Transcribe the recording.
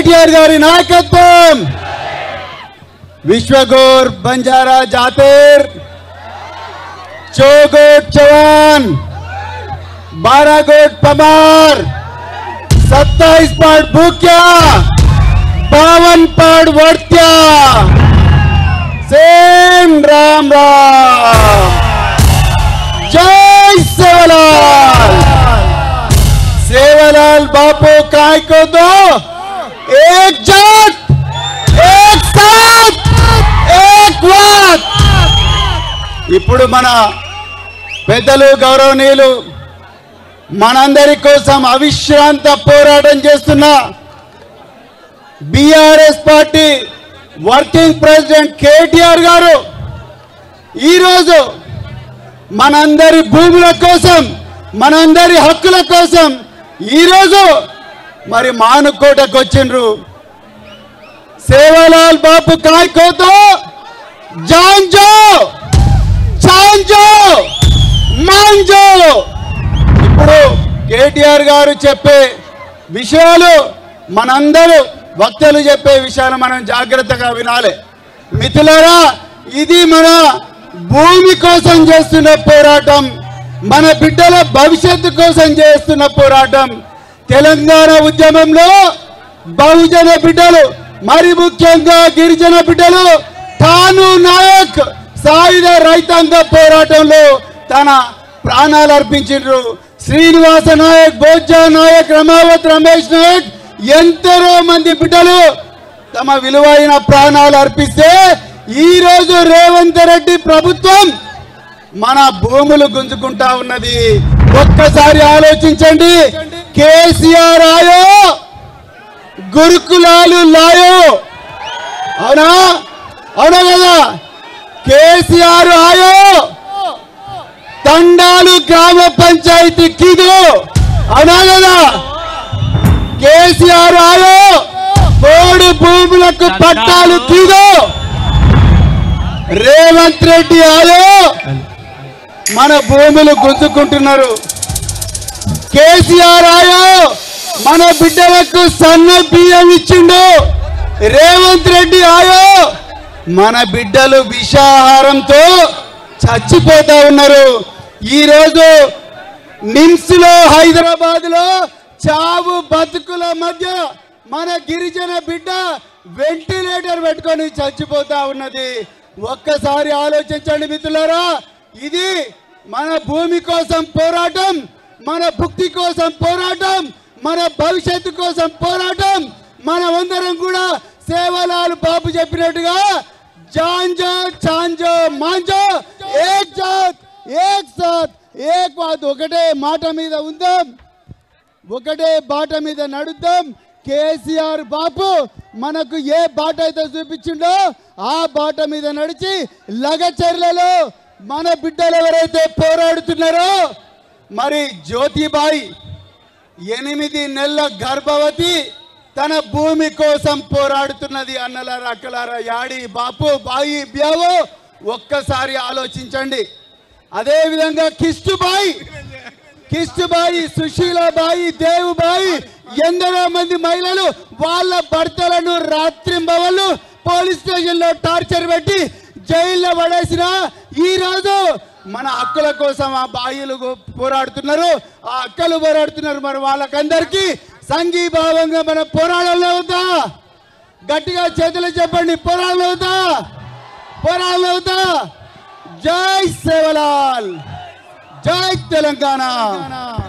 కేటీఆర్ గారి నాయకత్వం విశ్వగోర్ బంజారా జాతీర్ చోగోట్ చవాన్ बारागोट पमार सत्ताईस पाठ भूक्या बावन पाठ वर्त्या सेम राम राम जय सेवालाल सेवालाल बापू काय को दो एक जात एक साथ एक వాక్ ఇప్పుడు మన పెద్దలు గౌరవనీయులు మనందరి కోసం అవిశ్రాంత పోరాటం చేస్తున్న BRS party working president KTR గారు ఈరోజు మనందరి భూముల కోసం మనందరి హక్కుల కోసం ఈరోజు మరి మానుకోటకు వచ్చిండ్రు సేవాలాల్ బాపు కాయకోతో జాంజో చాంజో మాంజో ఇప్పుడు కేటీఆర్ గారు చెప్పే విషయాలు మనందరూ వక్తలు చెప్పే విషయాలు మనం జాగ్రత్తగా వినాలి మిత్రులారా ఇది మన భూమి కోసం చేస్తున్న పోరాటం మన బిడ్డల భవిష్యత్తు కోసం చేస్తున్న పోరాటం తెలంగాణ ఉద్యమంలో బహుజన బిడ్డలు మరి ముఖ్యంగా గిరిజన బిడ్డలు తాను నాయక్ సాయుధ రైతాంగ పోరాటంలో తన ప్రాణాలు అర్పించిండ్రు శ్రీనివాస నాయక్ బోజ్జా నాయక్ రమావత్ రమేష్ నాయక్ ఎంతరో మంది బిడ్డలు తమ విలువైన ప్రాణాలు అర్పిస్తే ఈ రోజు రేవంత్ రెడ్డి ప్రభుత్వం మన భూములు గుంజుకుంటా ఉన్నది ఒక్కసారి ఆలోచించండి కేసీఆర్ ఆయో గురుకులాలు లాయో అవునా అవునా కదా కేసీఆర్ ఆయో తండాలు గ్రామ పంచాయతీ కిదు అవునా కదా కేసీఆర్ ఆయో కోడి భూములకు పట్టాలు కిదు రేవంత్ రెడ్డి ఆయో మన భూములు గుంజుకుంటున్నారు కేసీఆర్ ఆయో మన బిడ్డలకు సన్న బియ్యం ఇచ్చిండు రేవంత్ రెడ్డి ఆయో మన బిడ్డలు విషాహారంతో చచ్చిపోతా ఉన్నారు ఈరోజు నిమ్స్ లో హైదరాబాద్ లో చావు బతుకుల మధ్య మన గిరిజన బిడ్డ వెంటిలేటర్ పెట్టుకొని చచ్చిపోతా ఉన్నది ఒక్కసారి ఆలోచించండి మిత్రులారా ఇది మన భూమి కోసం పోరాటం మన భుక్తి కోసం పోరాటం మన భవిష్యత్తు కోసం పోరాటం మనమందరం కూడా సేవలాలు బాబు చెప్పినట్టుగా జాంజో చాంజో మాంజో ఏక్ జాత్ ఏక్ సాత్ ఏక్ వాత్ ఒకటే మాట మీద ఉందాం ఒకటే బాట మీద నడుద్దాం కేసీఆర్ బాపు మనకు ఏ బాట అయితే చూపించిండో ఆ బాట మీద నడిచి లగచర్లలో మన బిడ్డలు ఎవరైతే పోరాడుతున్నారో మరి జ్యోతిబాయి ఎనిమిది నెలల గర్భవతి తన భూమి కోసం పోరాడుతున్నది అన్నలారా అక్కలారా యాడి బాపు బాయి బ్యావో ఒక్కసారి ఆలోచించండి అదే విధంగా కిష్టుబాయి కిష్టుబాయి సుశీలాబాయి దేవుబాయి ఎందరో మంది మహిళలు వాళ్ళ భర్తలను రాత్రింబవళ్ళు పోలీస్ స్టేషన్ లో టార్చర్ పెట్టి జైల్లో పడేసిన ఈ రోజు మన హక్కుల కోసం ఆ బాయిలు పోరాడుతున్నారు ఆ అక్కలు పోరాడుతున్నారు మరి వాళ్ళకందరికీ సంఘీభావంగా మన పోరాడంలో అవుతా గట్టిగా చేతులు చెప్పండి పోరాడంలో అవుతా పోరాడంలో అవుతా జై సేవలాల్ జై తెలంగాణ